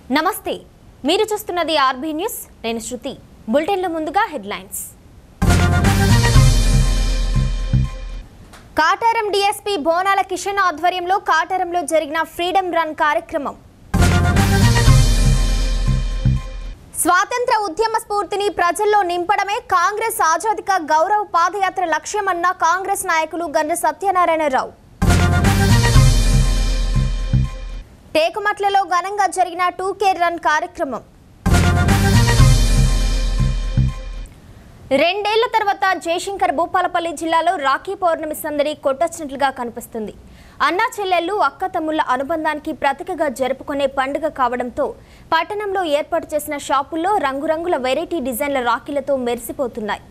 నమస్తే మీరు చూస్తున్నది ఆర్బీ న్యూస్ నేను శృతి బులెటిన్లో ముందుగా హెడ్లైన్స్ కాటారం డీఎస్పీ బోనాల కిషన్ ఆధ్వర్యంలో కాటారంలో జరిగిన ఫ్రీడమ్ రన్ కార్యక్రమం స్వాతంత్ర ఉద్యమ స్ఫూర్తిని ప్రజల్లో నింపడమే కాంగ్రెస్ ఆజాదిక గౌరవ పాదయాత్ర లక్ష్యమన్న కాంగ్రెస్ నాయకులు గండ్ర సత్యనారాయణరావు టేకుమట్లలో ఘనంగా జరిగిన టూ కే రన్ కార్యక్రమం రెండేళ్ల తర్వాత జయశంకర్ భూపాలపల్లి జిల్లాలో రాఖీ పౌర్ణమి సందడి కొట్టొచ్చినట్లుగా కనిపిస్తుంది అన్నా చెల్లెళ్ళు అక్క తమ్ముళ్ల అనుబంధానికి ప్రతీకగా జరుపుకునే పండుగ కావడంతో పట్టణంలో ఏర్పాటు చేసిన షాపుల్లో రంగురంగుల వెరైటీ డిజైన్ల రాఖీలతో మెరిసిపోతున్నాయి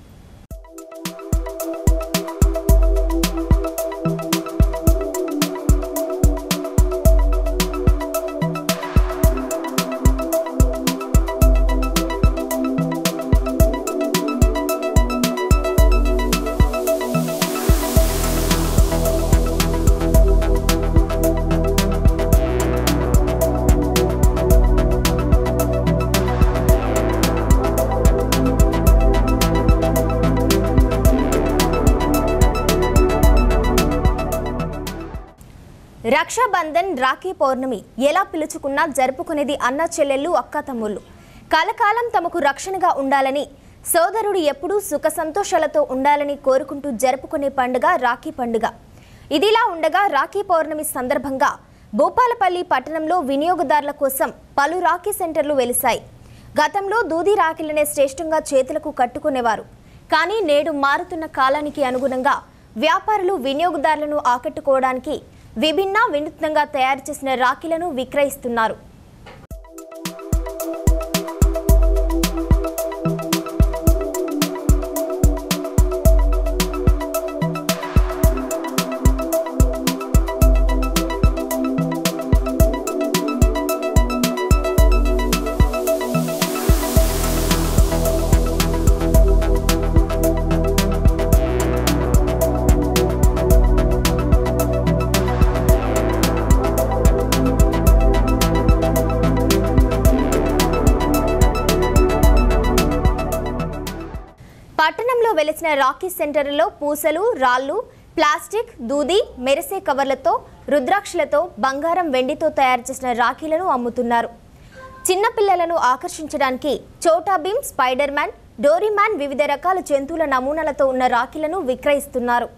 రక్షాబంధన్ రాఖీ పౌర్ణమి ఎలా పిలుచుకున్నా జరుపుకునేది అన్న చెల్లెళ్ళు అక్క తమ్ముళ్ళు కలకాలం తమకు రక్షణగా ఉండాలని సోదరుడు ఎప్పుడూ సుఖ సంతోషాలతో ఉండాలని కోరుకుంటూ జరుపుకునే పండుగ రాఖీ పండుగ ఇదిలా ఉండగా రాఖీ పౌర్ణమి సందర్భంగా భూపాలపల్లి పట్టణంలో వినియోగదారుల కోసం పలు రాఖీ సెంటర్లు వెలిశాయి గతంలో దూది రాఖీలనే శ్రేష్టంగా చేతులకు కట్టుకునేవారు కానీ నేడు మారుతున్న కాలానికి అనుగుణంగా వ్యాపారులు వినియోగదారులను ఆకట్టుకోవడానికి విభిన్న వినూత్నంగా తయారు చేసిన రాఖీలను విక్రయిస్తున్నారు పట్టణంలో వెలిసిన రాకీ సెంటర్లలో పూసలు రాళ్ళు ప్లాస్టిక్ దూది మెరిసే కవర్లతో రుద్రాక్షలతో బంగారం వెండితో తయారు చేసిన రాఖీలను అమ్ముతున్నారు చిన్నపిల్లలను ఆకర్షించడానికి చోటా భీమ్ స్పైడర్ మ్యాన్ డోరీమ్యాన్ వివిధ రకాల జంతువుల నమూనాలతో ఉన్న రాఖీలను విక్రయిస్తున్నారు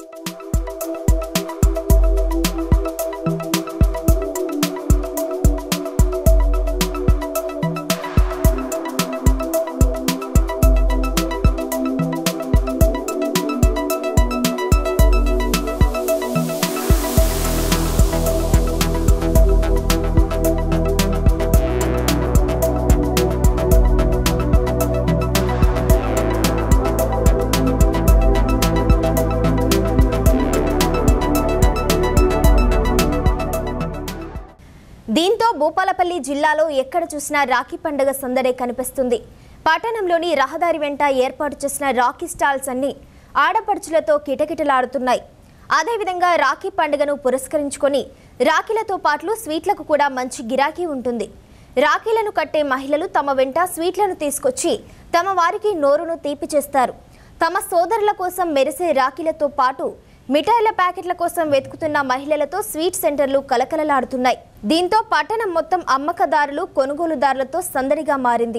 దీంతో భూపాలపల్లి జిల్లాలో ఎక్కడ చూసినా రాఖీ పండుగ సందడే కనిపిస్తుంది పట్టణంలోని రహదారి వెంట ఏర్పాటు చేసిన రాఖీ స్టాల్స్ అన్ని ఆడపడుచులతో కిటకిటలాడుతున్నాయి అదేవిధంగా రాఖీ పండుగను పురస్కరించుకొని రాఖీలతో పాటు స్వీట్లకు కూడా మంచి గిరాకీ ఉంటుంది రాఖీలను కట్టే మహిళలు తమ వెంట స్వీట్లను తీసుకొచ్చి తమ వారికి నోరును తీపి చేస్తారు తమ సోదరుల కోసం మెరిసే రాఖీలతో పాటు మిఠాయిల ప్యాకెట్ల కోసం వెతుకుతున్న మహిళలతో స్వీట్ సెంటర్లు కలకలలాడుతున్నాయి దీంతో పట్టణం మొత్తం అమ్మకదారులు కొనుగోలుదారులతో సందడిగా మారింది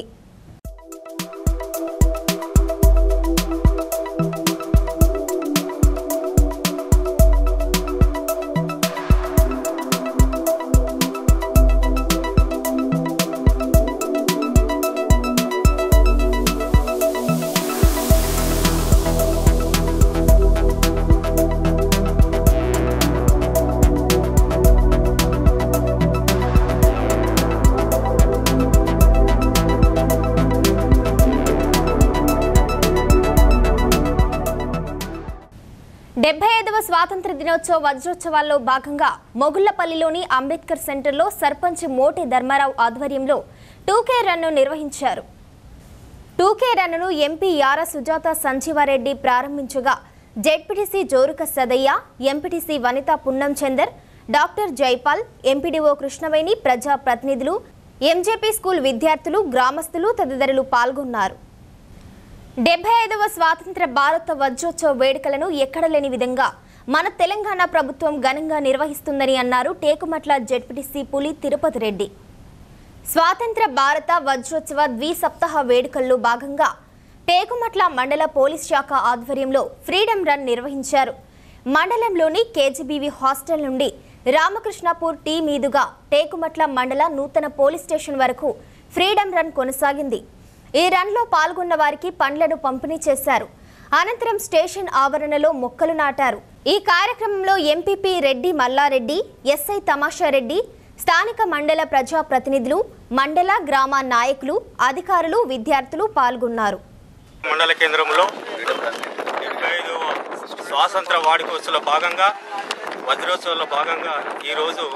డెబ్బై ఐదవ స్వాతంత్ర దినోత్సవ వజ్రోత్సవాల్లో భాగంగా మొగుళ్లపల్లిలోని అంబేద్కర్ సెంటర్లో సర్పంచ్ మోటి ధర్మారావు ఆధ్వర్యంలో టూకే రన్ను నిర్వహించారు two K run MP Yara Sujatha Sanjeevareddy ప్రారంభించగా ZPTC Joruka Sadaiah MPTC Vanitha Punnam Chandar doctor Jaipal MPDO Krishnaveni ప్రజా ప్రతినిధులు ఎంజేపీ స్కూల్ విద్యార్థులు గ్రామస్తులు తదితరులు పాల్గొన్నారు డెబ్బై ఐదవ స్వాతంత్ర భారత వజ్రోత్సవ వేడుకలను ఎక్కడ లేని విధంగా మన తెలంగాణ ప్రభుత్వం ఘనంగా నిర్వహిస్తుందని అన్నారు టేకుమట్ల జెడ్పీటీసీ పులి తిరుపతి రెడ్డి స్వాతంత్ర భారత వజ్రోత్సవ ద్విసప్తాహ వేడుకల్లో భాగంగా టేకుమట్ల మండల పోలీస్ శాఖ ఆధ్వర్యంలో ఫ్రీడమ్ రన్ నిర్వహించారు మండలంలోని కేజీబీవీ హాస్టల్ నుండి రామకృష్ణపూర్ టీ మీదుగా టేకుమట్ల మండల నూతన పోలీస్ స్టేషన్ వరకు ఫ్రీడమ్ రన్ కొనసాగింది ఈ రన్లో పాల్గొన్న వారికి పండ్లను పంపిణీ చేశారు అనంతరం స్టేషన్ ఆవరణలో మొక్కలు నాటారు ఈ కార్యక్రమంలో ఎంపీపీ రెడ్డి మల్లారెడ్డి ఎస్ఐ తమాషారెడ్డి స్థానిక మండల ప్రజా ప్రతినిధులు మండల గ్రామ నాయకులు అధికారులు విద్యార్థులు పాల్గొన్నారు మండల కేంద్రంలో డెబ్బై ఐదవ స్వాతంత్ర వాడికోత్సవంలో భాగంగా వజ్రోత్సవంలో భాగంగా ఈరోజు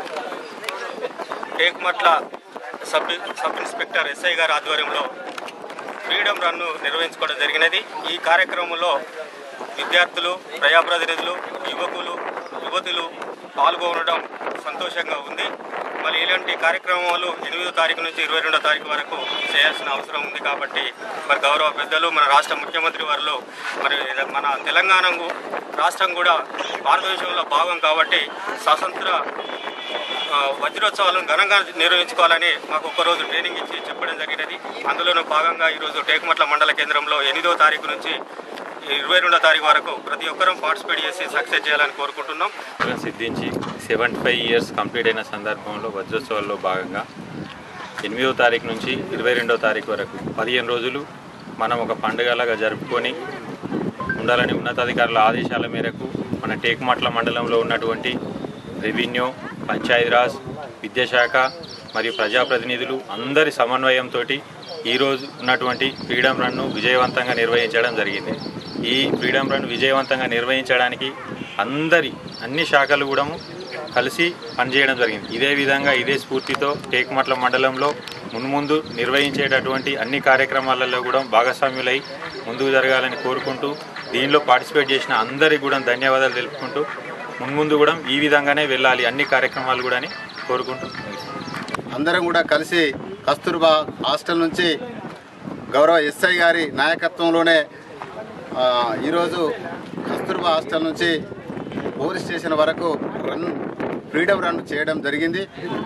Tekmatla sub sub inspector SI గారి ఆధ్వర్యంలో ఫ్రీడమ్ రన్ను నిర్వహించుకోవడం జరిగినది ఈ కార్యక్రమంలో విద్యార్థులు ప్రజాప్రతినిధులు యువకులు యువతులు పాల్గొనడం సంతోషంగా ఉంది మరి ఇలాంటి కార్యక్రమాలు ఎనిమిదో తారీఖు నుంచి ఇరవై రెండో తారీఖు వరకు చేయాల్సిన అవసరం ఉంది కాబట్టి మరి గౌరవ పెద్దలు మన రాష్ట్ర ముఖ్యమంత్రి వారిలో మరి మన తెలంగాణ రాష్ట్రం కూడా భారతదేశంలో భాగం కాబట్టి స్వాతంత్ర ఆ, వజ్రోత్సవాలను ఘనంగా నిర్వహించుకోవాలని మాకు ఒక్కరోజు ట్రైనింగ్ ఇచ్చి చెప్పడం జరిగినది అందులోనూ భాగంగా ఈరోజు టేకుమట్ల మండల కేంద్రంలో ఎనిమిదో తారీఖు నుంచి ఇరవై రెండో తారీఖు వరకు ప్రతి ఒక్కరూ పార్టిసిపేట్ చేసి సక్సెస్ చేయాలని కోరుకుంటున్నాం సిద్ధించి సెవెంటీ ఫైవ్ ఇయర్స్ కంప్లీట్ అయిన సందర్భంలో వజ్రోత్సవాల్లో భాగంగా ఎనిమిదో తారీఖు నుంచి ఇరవై రెండో తారీఖు వరకు పదిహేను రోజులు మనం ఒక పండుగలాగా జరుపుకొని ఉండాలని ఉన్నతాధికారుల ఆదేశాల మేరకు మన టేకుమట్ల మండలంలో ఉన్నటువంటి రెవెన్యూ పంచాయతీరాజ్ విద్యాశాఖ మరియు ప్రజాప్రతినిధులు అందరి సమన్వయంతో ఈరోజు ఉన్నటువంటి ఫ్రీడమ్ రన్ను విజయవంతంగా నిర్వహించడం జరిగింది ఈ ఫ్రీడమ్ రన్ విజయవంతంగా నిర్వహించడానికి అందరి అన్ని శాఖలు కూడా కలిసి పనిచేయడం జరిగింది ఇదే విధంగా ఇదే స్ఫూర్తితో టేకుమట్ల మండలంలో మున్ముందు నిర్వహించేటటువంటి అన్ని కార్యక్రమాలలో కూడా భాగస్వామ్యులై ముందుకు జరగాలని కోరుకుంటూ దీనిలో పార్టిసిపేట్ చేసిన అందరికీ కూడా ధన్యవాదాలు తెలుపుకుంటూ మున్ముందు కూడా ఈ విధంగానే వెళ్ళాలి అన్ని కార్యక్రమాలు కూడా అని కోరుకుంటూ అందరం కూడా కలిసి కస్తూర్బా హాస్టల్ నుంచి గౌరవ ఎస్ఐ గారి నాయకత్వంలోనే ఆ, ఈరోజు కస్తూర్బా హాస్టల్ నుంచి పోలీస్ స్టేషన్ వరకు రన్ ఫ్రీడమ్ రన్ చేయడం జరిగింది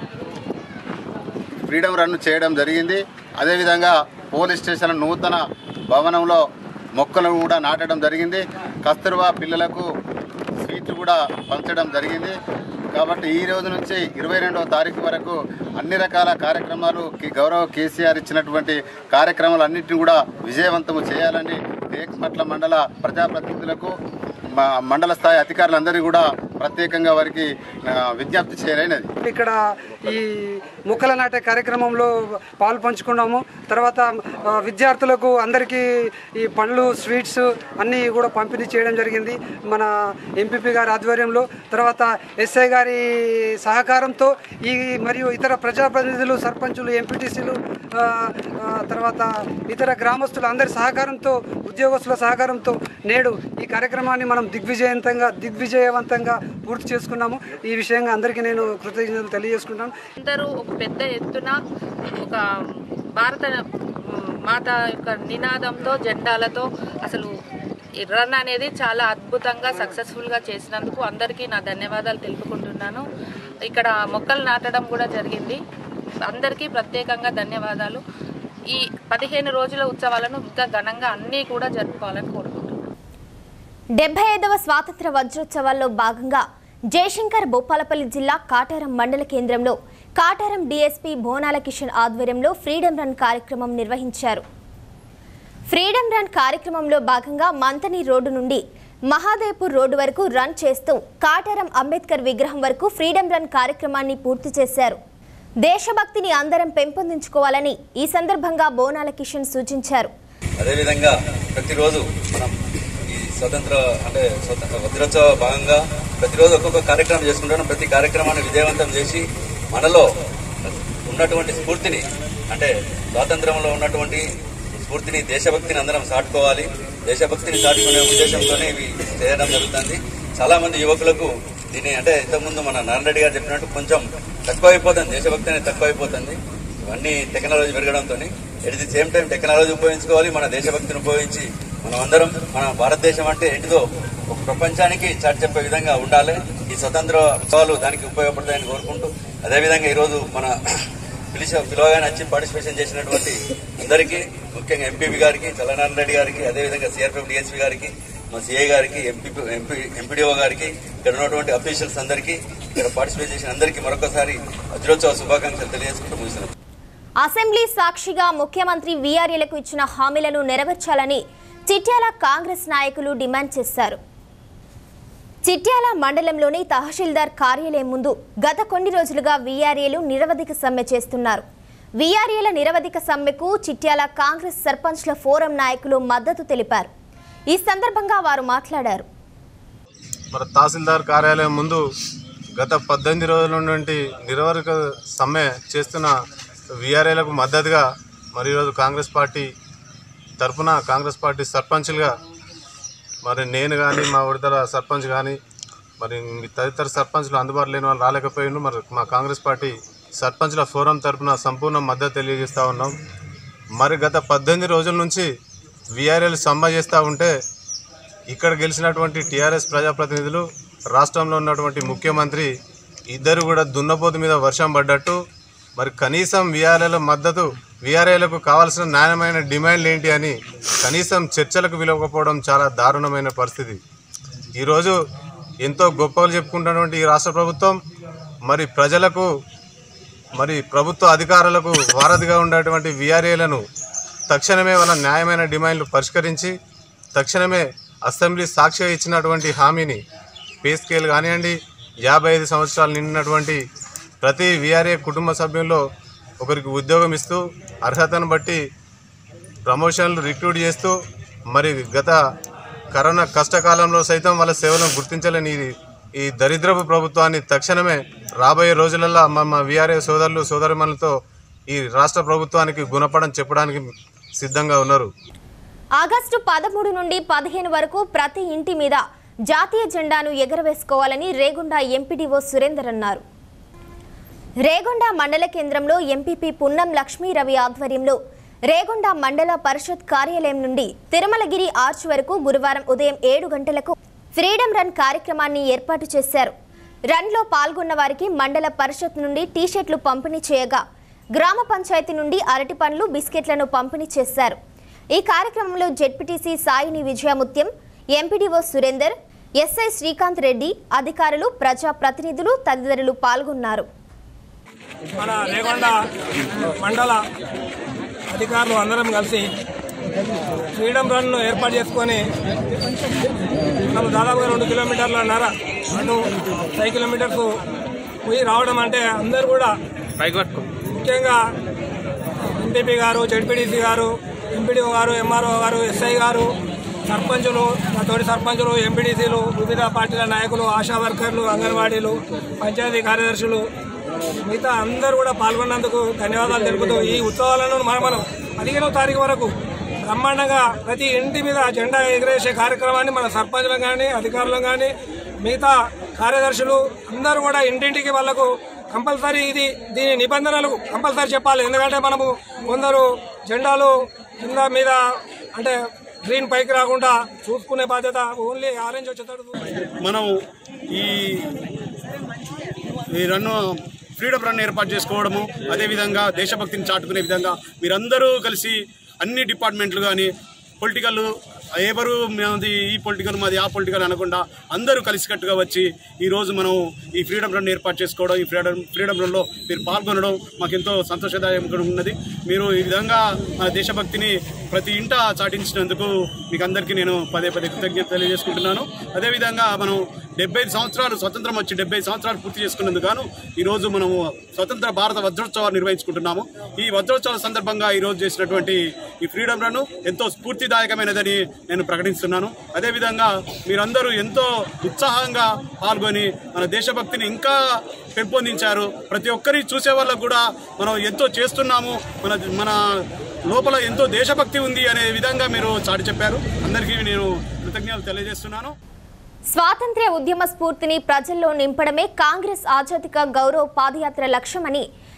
ఫ్రీడమ్ రన్ చేయడం జరిగింది అదేవిధంగా పోలీస్ స్టేషన్ నూతన భవనంలో మొక్కలను కూడా నాటడం జరిగింది కస్తూర్బా పిల్లలకు స్వీట్లు కూడా పంచడం జరిగింది కాబట్టి ఈ రోజు నుంచి ఇరవై రెండవ తారీఖు వరకు అన్ని రకాల కార్యక్రమాలు కి- గౌరవ కేసీఆర్ ఇచ్చినటువంటి కార్యక్రమాలు అన్నింటినీ కూడా విజయవంతము చేయాలని టేక్మట్ల మండల ప్రజాప్రతినిధులకు మా మండల స్థాయి అధికారులందరినీ కూడా ప్రత్యేకంగా వారికి ఆ, విజ్ఞప్తి చేయలేనది ఇక్కడ ఈ మొక్కల నాటే కార్యక్రమంలో పాలు పంచుకున్నాము తర్వాత ఆ, విద్యార్థులకు అందరికీ ఈ పండ్లు స్వీట్స్ అన్నీ కూడా పంపిణీ చేయడం జరిగింది మన ఎంపీపీ గారి ఆధ్వర్యంలో తర్వాత ఎస్ఐ గారి సహకారంతో ఈ మరియు ఇతర ప్రజాప్రతినిధులు సర్పంచులు ఎంపీటీసీలు తర్వాత ఇతర గ్రామస్తులు అందరి సహకారంతో ఉద్యోగస్తుల సహకారంతో నేడు ఈ కార్యక్రమాన్ని మనం దిగ్విజయవంతంగా దిగ్విజయవంతంగా పూర్తి చేసుకున్నాము ఈ విషయంగా అందరికీ నేను కృతజ్ఞతలు తెలియజేసుకుంటాను అందరూ ఒక పెద్ద ఎత్తున ఒక భారత మాత యొక్క నినాదంతో జెండాలతో అసలు ఈ రన్ అనేది చాలా అద్భుతంగా సక్సెస్ఫుల్గా చేసినందుకు అందరికీ నా ధన్యవాదాలు తెలుపుకుంటున్నాను ఇక్కడ మొక్కలు నాటడం కూడా జరిగింది అందరికీ ప్రత్యేకంగా ధన్యవాదాలు ఈ పదిహేను రోజుల ఉత్సవాలను ఇంకా ఘనంగా అన్నీ కూడా జరుపుకోవాలని కోరుకుంటున్నాను డెబ్బై ఐదవ స్వాతంత్ర వజ్రోత్సవాల్లో భాగంగా జయశంకర్ భూపాలపల్లి జిల్లా కాటారం మండల కేంద్రంలో కాటారం డీఎస్పీ బోనాల కిషన్ ఆధ్వర్యంలో ఫ్రీడమ్ రన్ కార్యక్రమం నిర్వహించారు ఫ్రీడమ్ రన్ కార్యక్రమంలో భాగంగా మంతని రోడ్డు నుండి మహాదేవ్పూర్ రోడ్డు వరకు రన్ చేస్తూ కాటారం అంబేద్కర్ విగ్రహం వరకు ఫ్రీడమ్ రన్ కార్యక్రమాన్ని పూర్తి చేశారు దేశభక్తిని అందరం పెంపొందించుకోవాలని ఈ సందర్భంగా బోనాల కిషన్ సూచించారు అదేవిధంగా ప్రతిరోజు మనం ఈ స్వతంత్ర అంటే స్వతంత్ర వజ్రోత్సవ భాగంగా ప్రతిరోజు ఒక్కొక్క కార్యక్రమం చేసుకుంటాం ప్రతి కార్యక్రమాన్ని విజయవంతం చేసి మనలో ఉన్నటువంటి స్ఫూర్తిని అంటే స్వాతంత్రంలో ఉన్నటువంటి స్ఫూర్తిని దేశభక్తిని అందరం సాటుకోవాలి దేశభక్తిని సాటుకునే ఉద్దేశంతోనే ఇవి చేయడం జరుగుతుంది చాలా మంది యువకులకు దీన్ని అంటే ఇంతకుముందు మన నారాయణ రెడ్డి గారు చెప్పినట్టు కొంచెం తక్కువైపోతుంది దేశభక్తి అనేది తక్కువైపోతుంది ఇవన్నీ టెక్నాలజీ పెరగడంతో at the same time technology ఉపయోగించుకోవాలి మన దేశభక్తిని ఉపయోగించి మనం అందరం మన భారతదేశం అంటే ఏంటిదో ఒక ప్రపంచానికి చాటి చెప్పే విధంగా ఉండాలి ఈ స్వతంత్ర ఉత్సవాలు దానికి ఉపయోగపడతాయని కోరుకుంటూ అదేవిధంగా ఈరోజు మన పిలిచి పిలవగానే వచ్చి పార్టిసిపేషన్ చేసినటువంటి అందరికీ ముఖ్యంగా ఎంపీపీ గారికి చల్లనారాయణ రెడ్డి గారికి అదేవిధంగా సిఆర్పిఎఫ్ డిఎస్పీ గారికి మా సిఐ గారికి ఎంపీ ఎంపీ ఎంపీడీఓ గారికి ఇక్కడ ఉన్నటువంటి అఫీషియల్స్ అందరికీ ఇక్కడ పార్టిసిపేట్ చేసిన అందరికీ మరొకసారి వజ్రోత్సవ శుభాకాంక్షలు తెలియజేసుకుంటూ ముగిస్తున్నాను అసెంబ్లీ సాక్షిగా ముఖ్యమంత్రి వీఆర్ఏలకు ఇచ్చిన హామీలను నెరవేర్చాలని చిట్యాల కాంగ్రెస్ నాయకులు డిమాండ్ చేశారు చిట్యాల మండలంలోని తహసీల్దార్ కార్యాలయం ముందు గత కొన్ని రోజులుగా వీఆర్ఏలు నిరవధిక సమ్మె చేస్తున్నారు వీఆర్ఏల నిరవధిక సమ్మెకు చిట్యాల కాంగ్రెస్ సర్పంచ్ల ఫోరం నాయకులు మద్దతు తెలిపారు ఈ సందర్భంగా వారు మాట్లాడారు మరి తహసీల్దార్ కార్యాలయం ముందు గత పద్దెనిమిది రోజుల నుండి నిరవధిక సమ్మె చేస్తున్న వీఆర్ఏలకు మద్దతుగా మరి ఈరోజు కాంగ్రెస్ పార్టీ తరఫున కాంగ్రెస్ పార్టీ సర్పంచ్లుగా మరి నేను కానీ మా విడతల సర్పంచ్ కానీ మరి మీ తదితర సర్పంచ్లు అందుబాటులో లేని వాళ్ళు రాలేకపోయినా మరి మా కాంగ్రెస్ పార్టీ సర్పంచ్ల ఫోరం తరఫున సంపూర్ణ మద్దతు తెలియజేస్తూ ఉన్నాం మరి గత పద్దెనిమిది రోజుల నుంచి వీఆర్ఎల్ సమ్మె చేస్తూ ఉంటే ఇక్కడ గెలిచినటువంటి టీఆర్ఎస్ ప్రజాప్రతినిధులు రాష్ట్రంలో ఉన్నటువంటి ముఖ్యమంత్రి ఇద్దరు కూడా దున్నపోతు మీద వర్షం పడ్డట్టు మరి కనీసం వీఆర్ఏల మద్దతు వీఆర్ఏలకు కావాల్సిన న్యాయమైన డిమాండ్లు ఏంటి అని కనీసం చర్చలకు విలువకపోవడం చాలా దారుణమైన పరిస్థితి ఈరోజు ఎంతో గొప్పలు చెప్పుకుంటున్నటువంటి ఈ రాష్ట్ర ప్రభుత్వం మరి ప్రజలకు మరి ప్రభుత్వ అధికారులకు వారధిగా ఉండేటువంటి వీఆర్ఏలను తక్షణమే వాళ్ళ న్యాయమైన డిమాండ్లు పరిష్కరించి తక్షణమే అసెంబ్లీ సాక్షిగా ఇచ్చినటువంటి హామీని పే స్కేల్ కానివ్వండి యాభై ఐదు సంవత్సరాలు నిండినటువంటి ప్రతి వీఆర్ఏ కుటుంబ సభ్యుల్లో ఒకరికి ఉద్యోగం ఇస్తూ అర్హతను బట్టి ప్రమోషన్లు రిక్రూట్ చేస్తూ మరి గత కరోనా కష్టకాలంలో సైతం వాళ్ళ సేవలను గుర్తించలేని ఈ- ఈ దరిద్రపు ప్రభుత్వాన్ని తక్షణమే రాబోయే రోజులలో మా మా వీఆర్ఏ సోదరులు సోదరిమణులతో ఈ రాష్ట్ర ప్రభుత్వానికి గుణపడం చెప్పడానికి సిద్ధంగా ఉన్నారు ఆగస్టు పదమూడు నుండి పదిహేను వరకు ప్రతి ఇంటి మీద జాతీయ జెండాను ఎగరవేసుకోవాలని రేగొండ ఎంపీడీఓ సురేందర్ అన్నారు రేగొండ మండల కేంద్రంలో ఎంపీపీ పున్నం లక్ష్మీ రవి ఆధ్వర్యంలో రేగొండ మండల పరిషత్ కార్యాలయం నుండి తిరుమలగిరి ఆర్చ్ వరకు గురువారం ఉదయం ఏడు గంటలకు ఫ్రీడమ్ రన్ కార్యక్రమాన్ని ఏర్పాటు చేశారు రన్లో పాల్గొన్న వారికి మండల పరిషత్ నుండి టీషర్ట్లు పంపిణీ చేయగా గ్రామ పంచాయతీ నుండి అరటి పండ్లు బిస్కెట్లను పంపిణీ చేశారు ఈ కార్యక్రమంలో ZPTC Saini Vijayamuthyam MPDO Surender SI Srikanth Reddy అధికారులు ప్రజా ప్రతినిధులు తదితరులు పాల్గొన్నారు మన రేగొండ మండల అధికారులు అందరం కలిసి ఫ్రీడమ్ రన్ ఏర్పాటు చేసుకొని మనం దాదాపుగా రెండు కిలోమీటర్ల నర అటు ఫైవ్ కిలోమీటర్స్ పోయి రావడం అంటే అందరూ కూడా ముఖ్యంగా ఎంపీపీ గారు జడ్పీడీసీ గారు ఎంపీడీఓ గారు ఎంఆర్ఓ గారు ఎస్ఐ గారు సర్పంచులు మా తోటి సర్పంచులు ఎంపీడీసీలు వివిధ పార్టీల నాయకులు ఆశా వర్కర్లు అంగన్వాడీలు పంచాయతీ కార్యదర్శులు మిగతా అందరూ కూడా పాల్గొన్నందుకు ధన్యవాదాలు తెలుపుతూ ఈ ఉత్సవాలను మనం మనం పదిహేనవ తారీఖు వరకు బ్రహ్మాండంగా ప్రతి ఇంటి మీద జెండా ఎగరేసే కార్యక్రమాన్ని మన సర్పంచులు కానీ అధికారులు కానీ మిగతా కార్యదర్శులు అందరూ కూడా ఇంటింటికి వాళ్లకు కంపల్సరీ ఇది దీని నిబంధనలు కంపల్సరీ చెప్పాలి ఎందుకంటే మనము కొందరు జెండాలు కింద మీద అంటే గ్రీన్ పైకి రాకుండా చూసుకునే బాధ్యత ఓన్లీ ఆరెంజ్ వచ్చేటట్టు మనం ఈ ఈ రన్ను ఫ్రీడమ్ రన్ ఏర్పాటు చేసుకోవడము అదేవిధంగా దేశభక్తిని చాటుకునే విధంగా మీరందరూ కలిసి అన్ని డిపార్ట్మెంట్లు కానీ పొలిటికల్ ఎవరు మాది ఈ పొలిటికల్ మాది ఆ పొలిటికల్ అనకుండా అందరూ కలిసికట్టుగా వచ్చి ఈరోజు మనం ఈ ఫ్రీడమ్ రన్ ఏర్పాటు చేసుకోవడం ఈ ఫ్రీడమ్ ఫ్రీడమ్ రన్లో మీరు పాల్గొనడం మాకు ఎంతో సంతోషదాయకంగా ఉన్నది మీరు ఈ విధంగా మన దేశభక్తిని ప్రతి ఇంట చాటించినందుకు మీకు అందరికీ నేను పదే పదే కృతజ్ఞత తెలియజేసుకుంటున్నాను అదేవిధంగా మనం డెబ్బై ఐదు సంవత్సరాలు స్వతంత్రం వచ్చి డెబ్బై ఐదు సంవత్సరాలు పూర్తి చేసుకున్నందుకు గాను ఈరోజు మనము స్వతంత్ర భారత వజ్రోత్సవాన్ని నిర్వహించుకుంటున్నాము ఈ వజ్రోత్సవాల సందర్భంగా ఈరోజు చేసినటువంటి ఈ ఫ్రీడమ్ రన్ ఎంతో స్ఫూర్తిదాయకమైనదని నేను ప్రకటిస్తున్నాను అదేవిధంగా మీరందరూ ఎంతో ఉత్సాహంగా పాల్గొని మన దేశభక్తిని ఇంకా పెంపొందించారు ప్రతి ఒక్కరి చూసే వాళ్ళకు కూడా మనం ఎంతో చేస్తున్నాము మన మన లోపల ఎంతో దేశభక్తి ఉంది అనే విధంగా మీరు చాటి చెప్పారు అందరికీ నేను కృతజ్ఞతలు తెలియజేస్తున్నాను స్వాతంత్ర్య ఉద్యమ స్ఫూర్తిని ప్రజల్లో నింపడమే కాంగ్రెస్ ఆజాదిక గౌరవ్ పాదయాత్ర లక్ష్యమని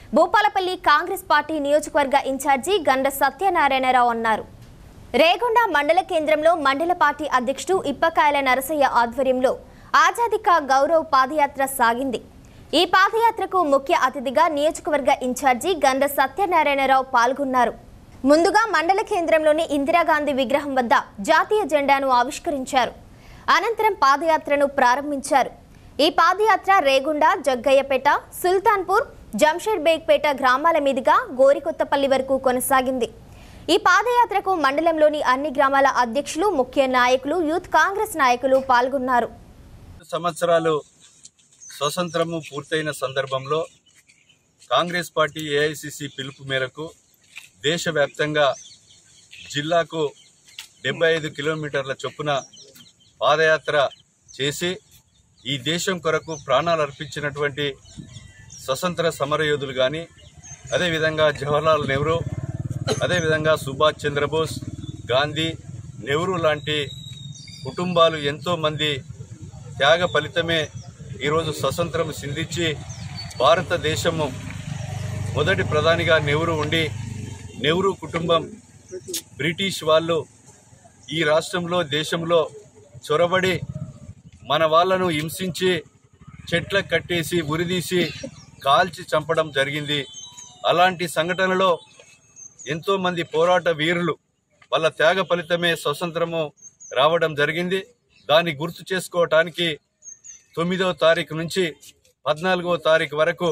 భూపాలపల్లి కాంగ్రెస్ పార్టీ నియోజకవర్గ ఇన్ఛార్జి గండ సత్యనారాయణరావు అన్నారు రేగొండ మండల కేంద్రంలో మండల పార్టీ అధ్యక్షుడు ఇప్పకాయల నరసయ్య ఆధ్వర్యంలో ఆజాదీ కా గౌరవ్ పాదయాత్ర సాగింది ఈ పాదయాత్రకు ముఖ్య అతిథిగా నియోజకవర్గ ఇన్ఛార్జి గండ సత్యనారాయణరావు పాల్గొన్నారు ముందుగా మండల కేంద్రంలోని ఇందిరాగాంధీ విగ్రహం వద్ద జాతీయ జెండాను ఆవిష్కరించారు అనంతరం పాదయాత్రను ప్రారంభించారు ఈ పాదయాత్ర రేగుండ జగ్గయ్యపేట సుల్తాన్పూర్ జంషెడ్ బేగ్పేట గ్రామాల మీదుగా గోరికొత్తపల్లి వరకు కొనసాగింది ఈ పాదయాత్రకు మండలంలోని అన్ని గ్రామాల అధ్యక్షులు ముఖ్య నాయకులు యూత్ కాంగ్రెస్ నాయకులు పాల్గొన్నారు సంవత్సరాలు స్వతంత్రము పూర్తయిన సందర్భంలో కాంగ్రెస్ పార్టీ ఏఐసిసి పిలుపు మేరకు దేశవ్యాప్తంగా జిల్లాకు డెబ్బై ఐదు కిలోమీటర్ల చొప్పున పాదయాత్ర చేసి ఈ దేశం కొరకు ప్రాణాలు అర్పించినటువంటి స్వతంత్ర సమరయోధులు కానీ అదేవిధంగా జవహర్లాల్ నెహ్రూ అదేవిధంగా సుభాష్ చంద్రబోస్ గాంధీ నెహ్రూ లాంటి కుటుంబాలు ఎంతోమంది త్యాగ ఫలితమే ఈరోజు స్వతంత్రం సింధించి భారతదేశము మొదటి ప్రధానిగా నెహ్రూ ఉండి నెహ్రూ కుటుంబం బ్రిటిష్ వాళ్ళు ఈ రాష్ట్రంలో దేశంలో చొరబడి మన వాళ్ళను హింసించి చెట్లకు కట్టేసి ఉరిదీసి కాల్చి చంపడం జరిగింది అలాంటి సంఘటనలో ఎంతోమంది పోరాట వీరులు వాళ్ళ త్యాగ ఫలితమే స్వతంత్రము రావడం జరిగింది దాన్ని గుర్తు చేసుకోవటానికి తొమ్మిదవ తారీఖు నుంచి పద్నాలుగవ తారీఖు వరకు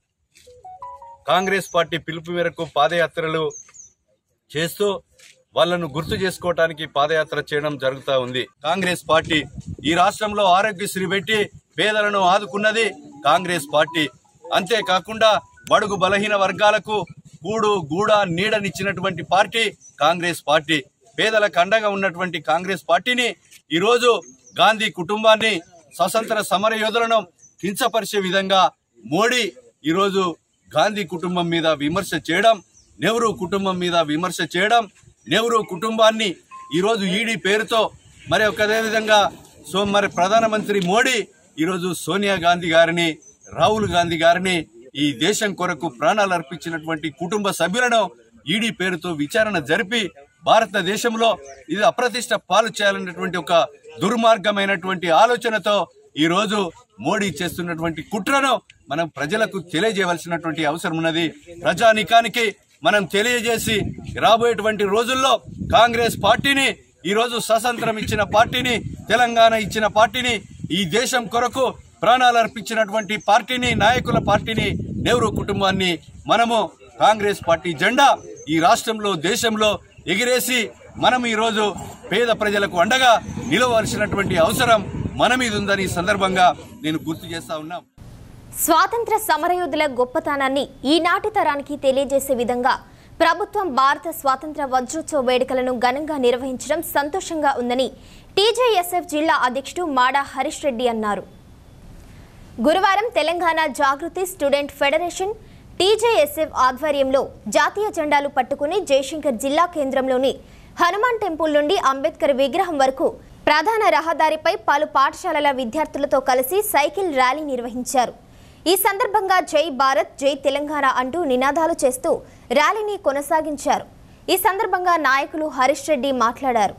కాంగ్రెస్ పార్టీ పిలుపు మేరకు పాదయాత్రలు చేస్తూ వాళ్ళను గుర్తు చేసుకోవటానికి పాదయాత్ర చేయడం జరుగుతూ ఉంది కాంగ్రెస్ పార్టీ ఈ రాష్ట్రంలో ఆరోగ్యశ్రీ పెట్టి పేదలను ఆదుకున్నది కాంగ్రెస్ పార్టీ అంతేకాకుండా బడుగు బలహీన వర్గాలకు కూడు గూడ నీడనిచ్చినటువంటి పార్టీ కాంగ్రెస్ పార్టీ పేదలకు అండగా ఉన్నటువంటి కాంగ్రెస్ పార్టీని ఈరోజు గాంధీ కుటుంబాన్ని స్వతంత్ర సమర యోధులను కించపరిచే విధంగా మోడీ ఈరోజు గాంధీ కుటుంబం మీద విమర్శ చేయడం నెహ్రూ కుటుంబం మీద విమర్శ చేయడం నెహ్రూ కుటుంబాన్ని ఈరోజు ఈడీ పేరుతో మరి ఒక అదే విధంగా సో మరి ప్రధానమంత్రి మోడీ ఈరోజు సోనియా గాంధీ గారిని రాహుల్ గాంధీ గారిని ఈ దేశం కొరకు ప్రాణాలు అర్పించినటువంటి కుటుంబ సభ్యులను ఈడీ పేరుతో విచారణ జరిపి భారతదేశంలో ఇది అప్రతిష్ట పాలు చేయాలన్నటువంటి ఒక దుర్మార్గమైనటువంటి ఆలోచనతో ఈ రోజు మోడీ చేస్తున్నటువంటి కుట్రను మనం ప్రజలకు తెలియజేయవలసినటువంటి అవసరం ఉన్నది ప్రజానికానికి మనం తెలియజేసి రాబోయేటువంటి రోజుల్లో కాంగ్రెస్ పార్టీని ఈ రోజు స్వతంత్రం ఇచ్చిన పార్టీని తెలంగాణ ఇచ్చిన పార్టీని ఈ దేశం కొరకు ప్రాణాలు అర్పించినటువంటి పార్టీని నాయకుల పార్టీని నెహ్రూ కుటుంబాన్ని మనము కాంగ్రెస్ పార్టీ జెండా ఈ రాష్ట్రంలో దేశంలో ఎగిరేసి మనం ఈరోజు పేద ప్రజలకు అండగా నిలవలసినటువంటి అవసరం మన మీద ఉందని ఈ సందర్భంగా నేను గుర్తు చేస్తా ఉన్నాం స్వాతంత్ర సమరయోధుల గొప్పతనాన్ని ఈనాటి తరానికి తెలియజేసే విధంగా ప్రభుత్వం భారత స్వాతంత్ర వజ్రోత్సవ వేడుకలను ఘనంగా నిర్వహించడం సంతోషంగా ఉందని టీజేఎస్ఎఫ్ జిల్లా అధ్యక్షుడు మాడా హరీష్ రెడ్డి అన్నారు గురువారం Telangana Jagruthi student federation TJSF ఆధ్వర్యంలో జాతీయ జెండాలు పట్టుకుని జయశంకర్ జిల్లా కేంద్రంలోని హనుమాన్ టెంపుల్ నుండి అంబేద్కర్ విగ్రహం వరకు ప్రధాన రహదారిపై పలు పాఠశాలల విద్యార్థులతో కలిసి సైకిల్ ర్యాలీ నిర్వహించారు ఈ సందర్భంగా జై భారత్ జై తెలంగాణ అంటూ నినాదాలు చేస్తూ ర్యాలీని కొనసాగించారు ఈ సందర్భంగా నాయకులు హరీష్ రెడ్డి మాట్లాడారు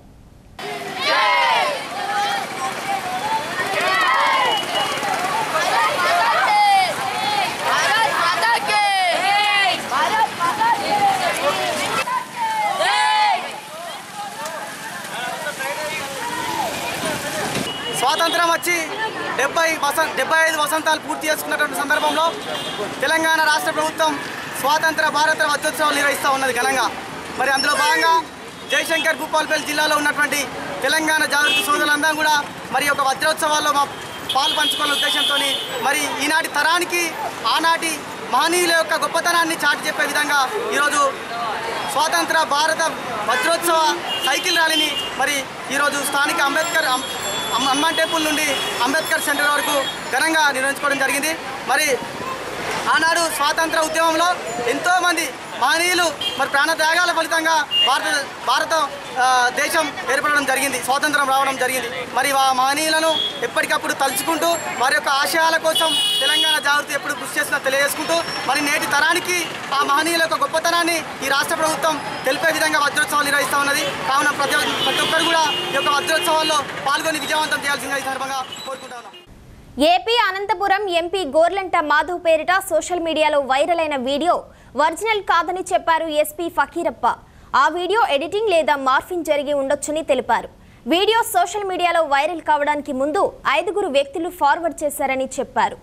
స్వాతంత్రం వచ్చి డెబ్బై వస డెబ్బై ఐదు వసంతాలు పూర్తి చేసుకున్నటువంటి సందర్భంలో తెలంగాణ రాష్ట్ర ప్రభుత్వం స్వాతంత్ర భారత వజ్రోత్సవాలు నిర్వహిస్తూ ఉన్నది ఘనంగా మరి అందులో భాగంగా జయశంకర్ భూపాల్పల్లి జిల్లాలో ఉన్నటువంటి తెలంగాణ జాగృతి సోదరులందరం కూడా మరి ఒక వజ్రోత్సవాల్లో మా పాలు పంచుకోవాలనే ఉద్దేశంతో మరి ఈనాటి తరానికి ఆనాటి మహనీయుల యొక్క గొప్పతనాన్ని చాటి చెప్పే విధంగా ఈరోజు స్వాతంత్ర భారత వజ్రోత్సవ సైకిల్ ర్యాలీని మరి ఈరోజు స్థానిక అంబేద్కర్ అం- అమ్- హనుమాన్ టెంపుల్ నుండి అంబేద్కర్ సెంటర్ వరకు ఘనంగా నిర్వహించుకోవడం జరిగింది మరి ఆనాడు స్వాతంత్ర ఉద్యమంలో ఎంతోమంది మహనీయులు మరి ప్రాణత్యాగాల ఫలితంగా భారత భారత ఆ, దేశం ఏర్పడడం జరిగింది స్వాతంత్రం రావడం జరిగింది మరి ఆ మహనీయులను ఎప్పటికప్పుడు తలుచుకుంటూ వారి యొక్క ఆశయాల కోసం తెలంగాణ జాగృతి ఎప్పుడు కృషి చేస్తున్నా తెలియజేసుకుంటూ మరి నేటి తరానికి ఆ మహనీయుల యొక్క గొప్పతనాన్ని ఈ రాష్ట్ర ప్రభుత్వం తెలిపే విధంగా వజ్రోత్సవాలు నిర్వహిస్తూ ఉన్నది కావున ప్రతి ప్రతి ఒక్కరు కూడా ఈ యొక్క వజ్రోత్సవాల్లో పాల్గొని విజయవంతం చేయాల్సిందిగా ఈ సందర్భంగా కోరుకుంటా ఉన్నాం ఏపీ అనంతపురం ఎంపీ గోర్లంట మాధవ్ పేరిట సోషల్ మీడియాలో వైరల్ అయిన వీడియో ఒరిజినల్ కాదని చెప్పారు ఎస్పీ ఫకీరప్ప ఆ వీడియో ఎడిటింగ్ లేదా మార్ఫింగ్ జరిగి ఉండొచ్చని తెలిపారు వీడియో సోషల్ మీడియాలో వైరల్ కావడానికి ముందు ఐదుగురు వ్యక్తులు ఫార్వర్డ్ చేశారని చెప్పారు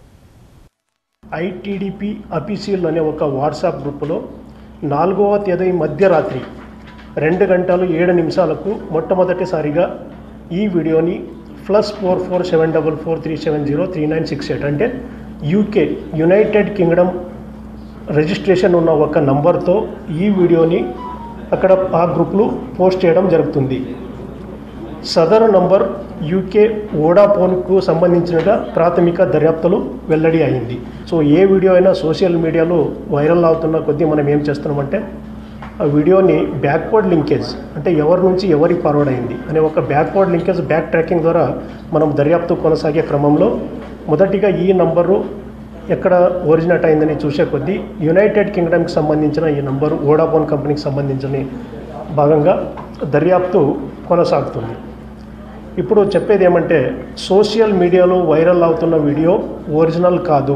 ఐటీడీపీ అఫీషియల్ అనే ఒక వాట్సాప్ గ్రూపులో నాలుగవ తేదీ మధ్యరాత్రి రెండు గంటలు ఏడు నిమిషాలకు మొట్టమొదటిసారిగా ఈ వీడియోని plus four four seven double four three seven zero three nine six eight అంటే యూకే యునైటెడ్ కింగ్డమ్ రిజిస్ట్రేషన్ ఉన్న ఒక నంబర్తో ఈ వీడియోని అక్కడ ఆ గ్రూప్లో పోస్ట్ చేయడం జరుగుతుంది సదరు నంబర్ యూకే వోడాఫోన్కు సంబంధించినగా ప్రాథమిక దర్యాప్తులు వెల్లడి అయింది సో ఏ వీడియో అయినా సోషల్ మీడియాలో వైరల్ అవుతున్న కొద్దీ మనం ఏం చేస్తున్నామంటే ఆ వీడియోని బ్యాక్వర్డ్ లింకేజ్ అంటే ఎవరి నుంచి ఎవరికి ఫార్వర్డ్ అయింది అనే ఒక బ్యాక్వర్డ్ లింకేజ్ బ్యాక్ ట్రాకింగ్ ద్వారా మనం దర్యాప్తు కొనసాగే క్రమంలో మొదటిగా ఈ నంబరు ఎక్కడ ఒరిజినేట్ అయిందని చూసే కొద్దీ యునైటెడ్ కింగ్డమ్కి సంబంధించిన ఈ నంబరు వోడాఫోన్ కంపెనీకి సంబంధించిన భాగంగా దర్యాప్తు కొనసాగుతుంది ఇప్పుడు చెప్పేది ఏమంటే సోషల్ మీడియాలో వైరల్ అవుతున్న వీడియో ఒరిజినల్ కాదు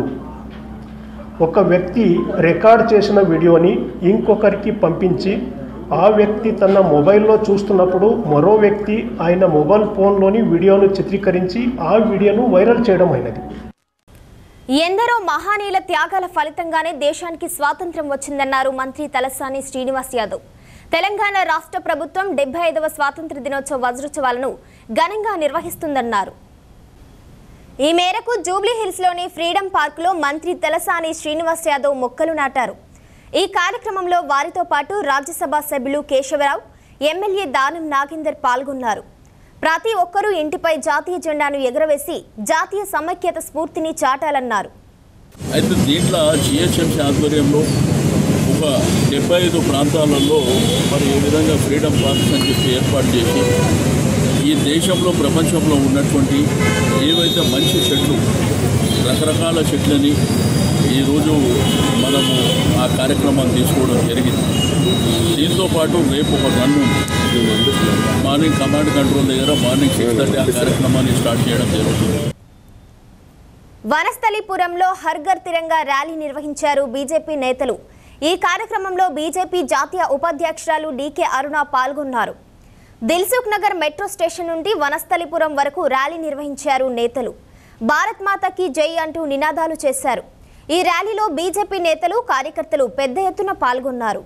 ఒక వ్యక్తి రికార్డ్ చేసిన వీడియోని ఇంకొకరికి పంపించి ఆ వ్యక్తి తన మొబైల్లో చూస్తున్నప్పుడు మరో వ్యక్తి ఆయన మొబైల్ ఫోన్లోని వీడియోను చిత్రీకరించి ఆ వీడియోను వైరల్ చేయడం అయినది ఎందరో మహానీయుల త్యాగాల ఫలితంగానే దేశానికి స్వాతంత్ర్యం వచ్చిందన్నారు మంత్రి తలసాని శ్రీనివాస్ యాదవ్ తెలంగాణ రాష్ట్ర ప్రభుత్వం డెబ్బై ఐదవ స్వాతంత్ర దినోత్సవ వజ్రోత్సవాలను ఘనంగా నిర్వహిస్తుందన్నారు ఈ మేరకు జూబ్లీ హిల్స్లోని ఫ్రీడమ్ పార్కులో మంత్రి తలసాని శ్రీనివాస్ యాదవ్ మొక్కలు నాటారు ఈ కార్యక్రమంలో వారితో పాటు రాజ్యసభ సభ్యులు కేశవరావు ఎమ్మెల్యే దానం నాగేందర్ పాల్గొన్నారు ప్రతి ఒక్కరూ ఇంటిపై జాతీయ జెండాను ఎగురవేసి జాతీయ సమైక్యత స్ఫూర్తిని చాటాలన్నారు అయితే దీంట్లో జిహెచ్ఎంసీ ఆధ్వర్యంలో ఒక డెబ్బై ఐదు ప్రాంతాలలో మరి ఏ విధంగా ఫ్రీడమ్ పార్క్స్ అని చెప్పి ఏర్పాటు చేసి ఈ దేశంలో ప్రపంచంలో ఉన్నటువంటి ఏవైతే మంచి చెట్లు రకరకాల చెట్లని ఈరోజు మనము ఆ కార్యక్రమాన్ని తీసుకోవడం జరిగింది దీంతో పాటు రేపు ఒక రన్ ఉంది మార్నింగ్ కమాండ్ కంట్రోల్ దగ్గర మార్నింగ్ సిక్స్ థర్టీ ఆ కార్యక్రమాన్ని స్టార్ట్ చేయడం జరుగుతుంది వనస్థలిపురంలో హర్ఘర్ తిరంగా ర్యాలీ నిర్వహించారు బీజేపీ నేతలు ఈ కార్యక్రమంలో బీజేపీ జాతీయ ఉపాధ్యక్షురాలు డీకే అరుణ పాల్గొన్నారు దిల్సుఖ్ నగర్ మెట్రో స్టేషన్ నుండి వనస్థలిపురం వరకు ర్యాలీ నిర్వహించారు నేతలు భారత్ మాతకి జై అంటూ నినాదాలు చేశారు ఈ ర్యాలీలో బీజేపీ నేతలు కార్యకర్తలు పెద్ద ఎత్తున పాల్గొన్నారు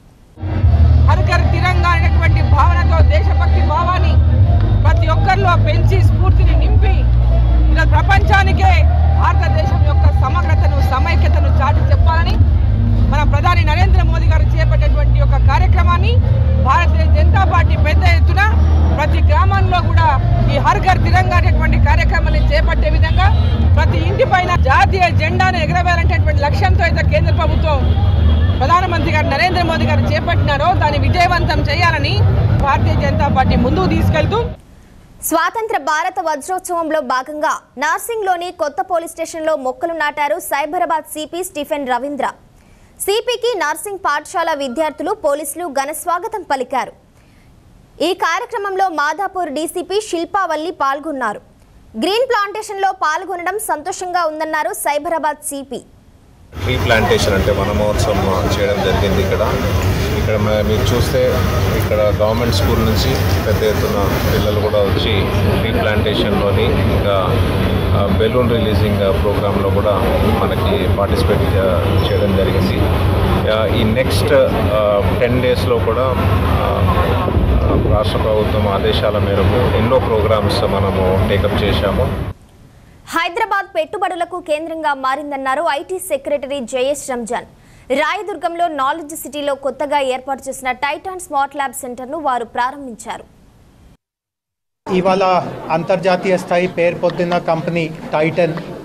హరికర్ తిరంగా అనేటువంటి భావనతో దేశభక్తి భావాన్ని ప్రతి ఒక్కరిలో పెంచి స్ఫూర్తిని నింపి ఇలా ప్రపంచానికే భారతదేశం యొక్క సమగ్రతను సమైక్యతను చాటి చెప్పాలని మన ప్రధాని నరేంద్ర మోదీ గారు చేపట్టేటువంటి యొక్క కార్యక్రమాన్ని భారతీయ జనతా పార్టీ పెద్ద ఎత్తున ప్రతి గ్రామంలో కూడా ఈ హర్ ఘర్ తిరంగా అనేటువంటి కార్యక్రమాన్ని చేపట్టే విధంగా ప్రతి ఇంటి పైన జాతీయ జెండాను ఎగరవేయాలనేటువంటి లక్ష్యంతో అయితే కేంద్ర ప్రభుత్వం ప్రధానమంత్రి గారు నరేంద్ర మోదీ గారు చేపట్టినారో దాన్ని విజయవంతం చేయాలని భారతీయ జనతా పార్టీ ముందుకు తీసుకెళ్తూ స్వాతంత్ర భారత వజ్రోత్సవంలో భాగంగా నార్సింగ్లోని కొత్త పోలీస్ స్టేషన్లో మొక్కలు నాటారు సైబరాబాద్ సిపి స్టీఫెన్ రవీంద్ర సిపికి నార్సింగ్ పాఠశాల విద్యార్థులు పోలీసులు ఘన స్వాగతం పలికారు ఈ కార్యక్రమంలో మాదాపూర్ డీసీపీ శిల్పావల్లి పాల్గొన్నారు గ్రీన్ ప్లాంటేషన్లో పాల్గొనడం సంతోషంగా ఉందన్నారు సైబరాబాద్ సిపి ట్రీ ప్లాంటేషన్ అంటే వన మహోత్సవం చేయడం జరిగింది ఇక్కడ ఇక్కడ మ- మీరు చూస్తే ఇక్కడ గవర్నమెంట్ స్కూల్ నుంచి పెద్ద ఎత్తున పిల్లలు కూడా వచ్చి ట్రీ ప్లాంటేషన్లోని ఇంకా ఆ, బెలూన్ రిలీజింగ్ ప్రోగ్రాంలో కూడా మనకి పార్టిసిపేట్ చే- చేయడం జరిగింది ఆ, ఈ నెక్స్ట్ టెన్ డేస్లో కూడా ఆ, ఆ, రాష్ట్ర ప్రభుత్వం ఆదేశాల మేరకు ఎన్నో ప్రోగ్రామ్స్ మనము టేకప్ చేశాము హైదరాబాద్ పెట్టుబడులకు కేంద్రంగా మారిందన్నారు ఐటీ సెక్రటరీ జయేష్ రంజాన్ రాయదుర్గంలో నాలెడ్జ్ సిటీలో కొత్తగా ఏర్పాటు చేసిన టైటాన్ స్మార్ట్ ల్యాబ్ సెంటర్ను వారు ప్రారంభించారు ఇవాళ అంతర్జాతీయ స్థాయి పేరు పొందిన కంపెనీ టైటన్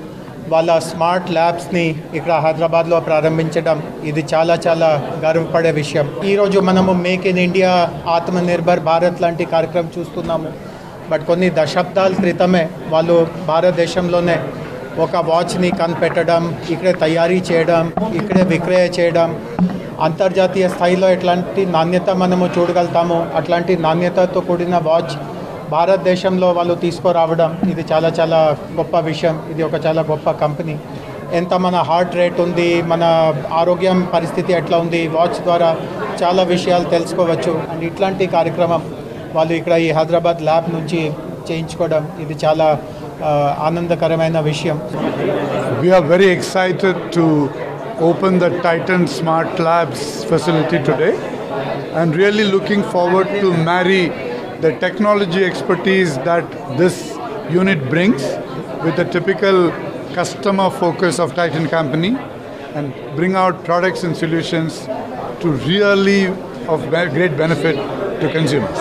వాళ్ళ స్మార్ట్ ల్యాబ్స్ని ఇక్కడ హైదరాబాద్లో ప్రారంభించడం ఇది చాలా చాలా గర్వపడే విషయం ఈరోజు మనము make in India Atmanirbhar Bharat లాంటి కార్యక్రమం చూస్తున్నాము బట్ కొన్ని దశాబ్దాల క్రితమే వాళ్ళు భారతదేశంలోనే ఒక వాచ్ని కనిపెట్టడం ఇక్కడే తయారీ చేయడం ఇక్కడే విక్రయ చేయడం అంతర్జాతీయ స్థాయిలో ఎట్లాంటి నాణ్యత మనము చూడగలుగుతాము అట్లాంటి నాణ్యతతో కూడిన వాచ్ భారతదేశంలో వాళ్ళు తీసుకురావడం ఇది చాలా చాలా గొప్ప విషయం ఇది ఒక చాలా గొప్ప కంపెనీ ఎంత మన హార్ట్ రేట్ ఉంది మన ఆరోగ్యం పరిస్థితి ఎట్లా ఉంది వాచ్ ద్వారా చాలా విషయాలు తెలుసుకోవచ్చు అండ్ ఇట్లాంటి కార్యక్రమం వాళ్ళు ఇక్కడ ఈ హైదరాబాద్ ల్యాబ్ నుంచి చేయించుకోవడం ఇది చాలా ఆ, ఆనందకరమైన విషయం We are very excited to open the Titan Smart Labs facility today and really looking forward to marry the technology expertise that this unit brings with the typical customer focus of Titan Company and bring out products and solutions to really of be- great benefit to consumers.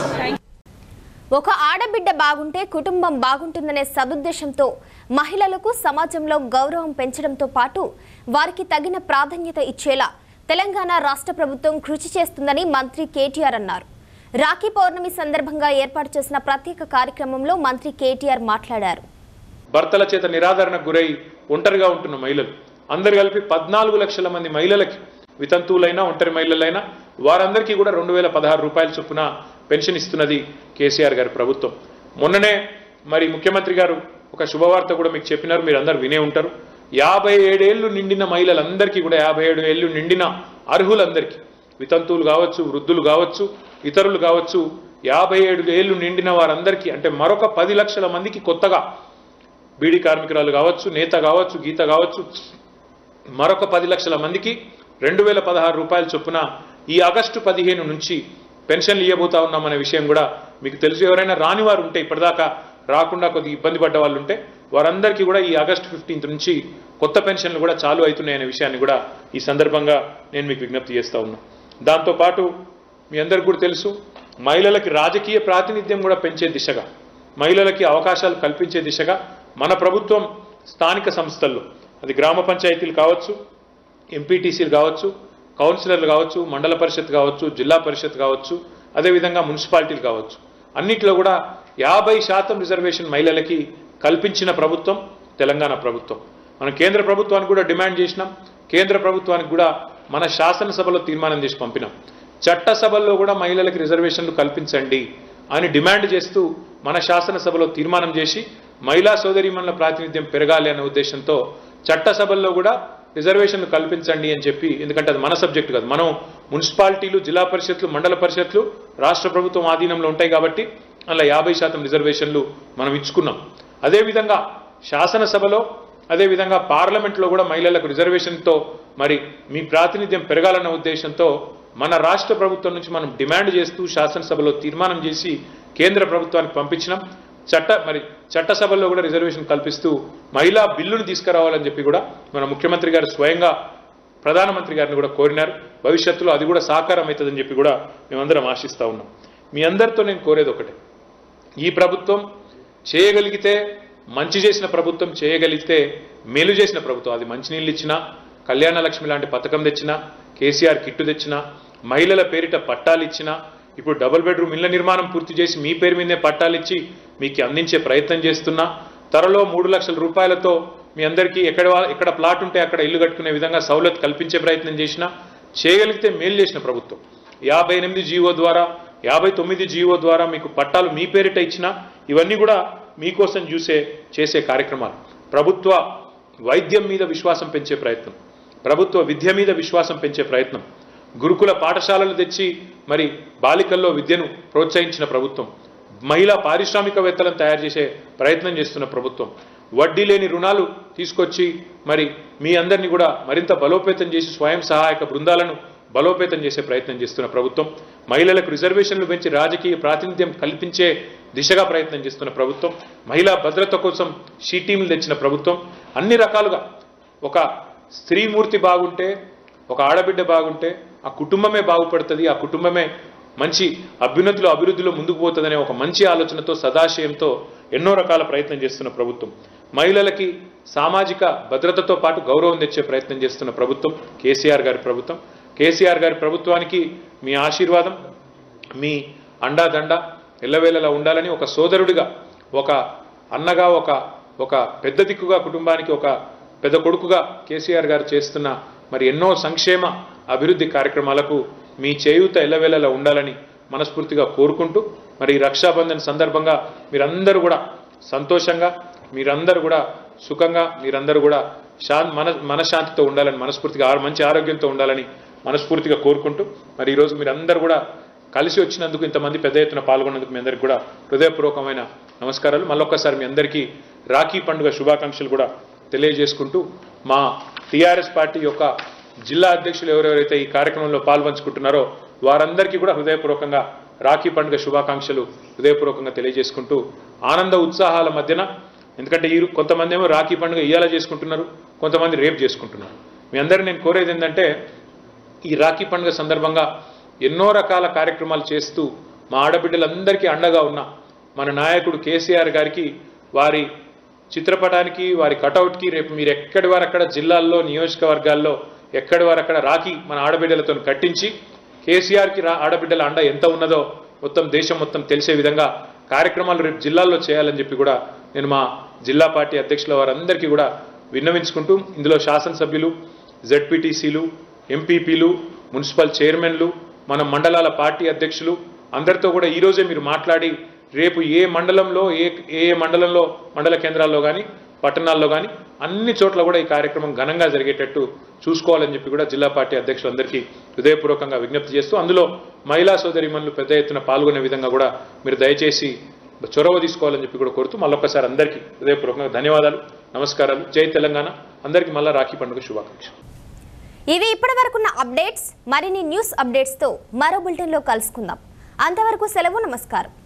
ఒక ఆడబిడ్డ బాగుంటే కుటుంబం బాగుంటుందనే సదుద్దేశంతో మహిళలకు సమాజంలో గౌరవం పెంచడంతో పాటు వారికి తగిన ప్రాధాన్యత ఇచ్చేలా తెలంగాణ రాష్ట్ర ప్రభుత్వం కృషి చేస్తుందని మంత్రి కేటీఆర్ అన్నారు రాఖీ పౌర్ణమి సందర్భంగా ఏర్పాటు చేసిన ప్రత్యేక కార్యక్రమంలో మంత్రి కేటీఆర్ మాట్లాడారు భర్తల చేత నిరాదరణకు గురై ఒంటరిగా ఉంటున్న మహిళలు అందరు కలిపి పద్నాలుగు లక్షల మంది మహిళలకి వితంతువులైనా ఒంటరి మహిళలైనా వారందరికీ కూడా రెండు వేల పదహారు రూపాయల చొప్పున పెన్షన్ ఇస్తున్నది కేసీఆర్ గారి ప్రభుత్వం మొన్ననే మరి ముఖ్యమంత్రి గారు ఒక శుభవార్త కూడా మీకు చెప్పినారు మీరు అందరు వినే ఉంటారు యాభై ఏడేళ్లు నిండిన మహిళలందరికీ కూడా యాభై ఏడు ఏళ్ళు నిండిన అర్హులందరికీ వితంతువులు కావచ్చు వృద్ధులు కావచ్చు ఇతరులు కావచ్చు యాభై ఏడు ఏళ్ళు నిండిన వారందరికీ అంటే మరొక పది లక్షల మందికి కొత్తగా బీడీ కార్మికురాలు కావచ్చు నేత కావచ్చు గీత కావచ్చు మరొక పది లక్షల మందికి రెండు వేల పదహారు రూపాయల చొప్పున ఈ ఆగస్టు పదిహేను నుంచి పెన్షన్లు ఇవ్వబోతా ఉన్నామనే విషయం కూడా మీకు తెలుసు ఎవరైనా రాని వారు ఉంటే ఇప్పటిదాకా రాకుండా కొద్దిగా ఇబ్బంది పడ్డ వాళ్ళు ఉంటే వారందరికీ కూడా ఈ ఆగస్టు ఫిఫ్టీన్త్ నుంచి కొత్త పెన్షన్లు కూడా చాలు అవుతున్నాయనే విషయాన్ని కూడా ఈ సందర్భంగా నేను మీకు విజ్ఞప్తి చేస్తా ఉన్నా దాంతోపాటు మీ అందరికీ కూడా తెలుసు మహిళలకి రాజకీయ ప్రాతినిధ్యం కూడా పెంచే దిశగా మహిళలకి అవకాశాలు కల్పించే దిశగా మన ప్రభుత్వం స్థానిక సంస్థల్లో అది గ్రామ పంచాయతీలు కావచ్చు ఎంపీటీసీలు కావచ్చు కౌన్సిలర్లు కావచ్చు మండల పరిషత్ కావచ్చు జిల్లా పరిషత్ కావచ్చు అదేవిధంగా మున్సిపాలిటీలు కావచ్చు అన్నిట్లో కూడా యాభై శాతం రిజర్వేషన్ మహిళలకి కల్పించిన ప్రభుత్వం తెలంగాణ ప్రభుత్వం మనం కేంద్ర ప్రభుత్వానికి కూడా డిమాండ్ చేసినాం కేంద్ర ప్రభుత్వానికి కూడా మన శాసనసభలో తీర్మానం చేసి పంపినాం చట్టసభల్లో కూడా మహిళలకు రిజర్వేషన్లు కల్పించండి అని డిమాండ్ చేస్తూ మన శాసనసభలో తీర్మానం చేసి మహిళా సోదరీమణుల ప్రాతినిధ్యం పెరగాలి అనే ఉద్దేశంతో చట్టసభల్లో కూడా రిజర్వేషన్లు కల్పించండి అని చెప్పి ఎందుకంటే అది మన సబ్జెక్ట్ కాదు మనం మున్సిపాలిటీలు జిల్లా పరిషత్లు మండల పరిషత్లు రాష్ట్ర ప్రభుత్వం ఆధీనంలో ఉంటాయి కాబట్టి అలా యాభై శాతం రిజర్వేషన్లు మనం ఇచ్చుకున్నాం అదేవిధంగా శాసనసభలో అదేవిధంగా పార్లమెంట్లో కూడా మహిళలకు రిజర్వేషన్తో మరి మీ ప్రాతినిధ్యం పెరగాలన్న ఉద్దేశంతో మన రాష్ట్ర ప్రభుత్వం నుంచి మనం డిమాండ్ చేస్తూ శాసనసభలో తీర్మానం చేసి కేంద్ర ప్రభుత్వానికి పంపించినాం చట్ట మరి చట్టసభల్లో కూడా రిజర్వేషన్ కల్పిస్తూ మహిళా బిల్లును తీసుకురావాలని చెప్పి కూడా మన ముఖ్యమంత్రి గారు స్వయంగా ప్రధానమంత్రి గారిని కూడా కోరినారు భవిష్యత్తులో అది కూడా సాకారం అవుతుందని చెప్పి కూడా మేమందరం ఆశిస్తా ఉన్నాం మీ అందరితో నేను కోరేది ఒకటే ఈ ప్రభుత్వం చేయగలిగితే మంచి చేసిన ప్రభుత్వం చేయగలిగితే మేలు చేసిన ప్రభుత్వం అది మంచినీళ్ళు ఇచ్చినా కళ్యాణ లక్ష్మి లాంటి పథకం తెచ్చినా కేసీఆర్ కిట్టు తెచ్చినా మహిళల పేరిట పట్టాలు ఇచ్చినా ఇప్పుడు డబుల్ బెడ్రూమ్ ఇళ్ల నిర్మాణం పూర్తి చేసి మీ పేరు మీదే పట్టాలు ఇచ్చి మీకు అందించే ప్రయత్నం చేస్తున్నా త్వరలో మూడు లక్షల రూపాయలతో మీ అందరికీ ఎక్కడ వా- ఎక్కడ ప్లాట్ ఉంటే అక్కడ ఇల్లు కట్టుకునే విధంగా సౌలత్ కల్పించే ప్రయత్నం చేసినా చేయగలిగితే మేలు చేసిన ప్రభుత్వం యాభై ఎనిమిది జీవో ద్వారా యాభై తొమ్మిది జీవో ద్వారా మీకు పట్టాలు మీ పేరిట ఇచ్చినా ఇవన్నీ కూడా మీకోసం చూసే చేసే కార్యక్రమాలు ప్రభుత్వ వైద్యం మీద విశ్వాసం పెంచే ప్రయత్నం ప్రభుత్వ విద్య మీద విశ్వాసం పెంచే ప్రయత్నం గురుకుల పాఠశాలలు తెచ్చి మరి బాలికల్లో విద్యను ప్రోత్సహించిన ప్రభుత్వం మహిళా పారిశ్రామికవేత్తలను తయారు చేసే ప్రయత్నం చేస్తున్న ప్రభుత్వం వడ్డీ లేని రుణాలు తీసుకొచ్చి మరి మీ అందరినీ కూడా మరింత బలోపేతం చేసి స్వయం సహాయక బృందాలను బలోపేతం చేసే ప్రయత్నం చేస్తున్న ప్రభుత్వం మహిళలకు రిజర్వేషన్లు పెంచి రాజకీయ ప్రాతినిధ్యం కల్పించే దిశగా ప్రయత్నం చేస్తున్న ప్రభుత్వం మహిళా భద్రత కోసం షీ టీంలు తెచ్చిన ప్రభుత్వం అన్ని రకాలుగా ఒక స్త్రీమూర్తి బాగుంటే ఒక ఆడబిడ్డ బాగుంటే ఆ కుటుంబమే బాగుపడుతుంది ఆ కుటుంబమే మంచి అభ్యున్నతిలో అభివృద్ధిలో ముందుకు పోతుందనే ఒక మంచి ఆలోచనతో సదాశయంతో ఎన్నో రకాల ప్రయత్నం చేస్తున్న ప్రభుత్వం మహిళలకి సామాజిక భద్రతతో పాటు గౌరవం తెచ్చే ప్రయత్నం చేస్తున్న ప్రభుత్వం కేసీఆర్ గారి ప్రభుత్వం కేసీఆర్ గారి ప్రభుత్వానికి మీ ఆశీర్వాదం మీ అండాదండ ఎల్లవేళలా ఉండాలని ఒక సోదరుడిగా ఒక అన్నగా ఒక ఒక పెద్ద దిక్కుగా కుటుంబానికి ఒక పెద్ద కొడుకుగా కేసీఆర్ గారు చేస్తున్న మరి ఎన్నో సంక్షేమ అభివృద్ధి కార్యక్రమాలకు మీ చేయూత ఎల్లవేళలా ఉండాలని మనస్ఫూర్తిగా కోరుకుంటూ మరి ఈ రక్షాబంధన్ సందర్భంగా మీరందరూ కూడా సంతోషంగా మీరందరూ కూడా సుఖంగా మీరందరూ కూడా శా మన మనశ్శాంతితో ఉండాలని మనస్ఫూర్తిగా ఆ- మంచి ఆరోగ్యంతో ఉండాలని మనస్ఫూర్తిగా కోరుకుంటూ మరి ఈరోజు మీరందరూ కూడా కలిసి వచ్చినందుకు ఇంతమంది పెద్ద ఎత్తున పాల్గొన్నందుకు మీ అందరికీ కూడా హృదయపూర్వకమైన నమస్కారాలు మళ్ళొక్కసారి మీ అందరికీ రాఖీ పండుగ శుభాకాంక్షలు కూడా తెలియజేసుకుంటూ మా టీఆర్ఎస్ పార్టీ యొక్క జిల్లా అధ్యక్షులు ఎవరెవరైతే ఈ కార్యక్రమంలో పాల్పంచుకుంటున్నారో వారందరికీ కూడా హృదయపూర్వకంగా రాఖీ పండుగ శుభాకాంక్షలు హృదయపూర్వకంగా తెలియజేసుకుంటూ ఆనంద ఉత్సాహాల మధ్యన ఎందుకంటే ఈ కొంతమంది ఏమో రాఖీ పండుగ ఇయ్యాల చేసుకుంటున్నారు కొంతమంది రేపు చేసుకుంటున్నారు మీ అందరినీ నేను కోరేది ఏంటంటే ఈ రాఖీ పండుగ సందర్భంగా ఎన్నో రకాల కార్యక్రమాలు చేస్తూ మా ఆడబిడ్డలందరికీ అండగా ఉన్న మన నాయకుడు కేసీఆర్ గారికి వారి చిత్రపటానికి వారి కటౌట్కి రేపు మీరు ఎక్కడి వారక్కడ జిల్లాల్లో నియోజకవర్గాల్లో ఎక్కడి వారక్కడ రాఖీ మన ఆడబిడ్డలతో కట్టించి కేసీఆర్కి రా ఆడబిడ్డల అండ ఎంత ఉన్నదో మొత్తం దేశం మొత్తం తెలిసే విధంగా కార్యక్రమాలు రేపు జిల్లాల్లో చేయాలని చెప్పి కూడా నేను మా జిల్లా పార్టీ అధ్యక్షుల వారందరికీ కూడా విన్నవించుకుంటూ ఇందులో శాసనసభ్యులు జెడ్పీటీసీలు ఎంపీపీలు మున్సిపల్ చైర్మన్లు మన మండలాల పార్టీ అధ్యక్షులు అందరితో కూడా ఈరోజే మీరు మాట్లాడి రేపు ఏ మండలంలో ఏ ఏ మండలంలో మండల కేంద్రాల్లో కానీ పట్టణాల్లో కానీ అన్ని చోట్ల కూడా ఈ కార్యక్రమం ఘనంగా జరిగేటట్టు చూసుకోవాలని చెప్పి కూడా జిల్లా పార్టీ అధ్యక్షులందరికీ హృదయపూర్వకంగా విజ్ఞప్తి చేస్తూ అందులో మహిళా సోదరిమణులు పెద్ద ఎత్తున పాల్గొనే విధంగా కూడా మీరు దయచేసి చొరవ తీసుకోవాలని చెప్పి కూడా కోరుతూ మళ్ళొక్కసారి అందరికీ హృదయపూర్వకంగా ధన్యవాదాలు నమస్కారాలు జై తెలంగాణ అందరికీ మళ్ళా రాఖీ పండుగ శుభాకాంక్షలు ఇవి ఇప్పటి వరకున్న అప్డేట్స్ మరిన్ని న్యూస్ అప్డేట్స్తో మరో బులెటిన్లో కలుసుకుందాం అంతవరకు సెలవు నమస్కారం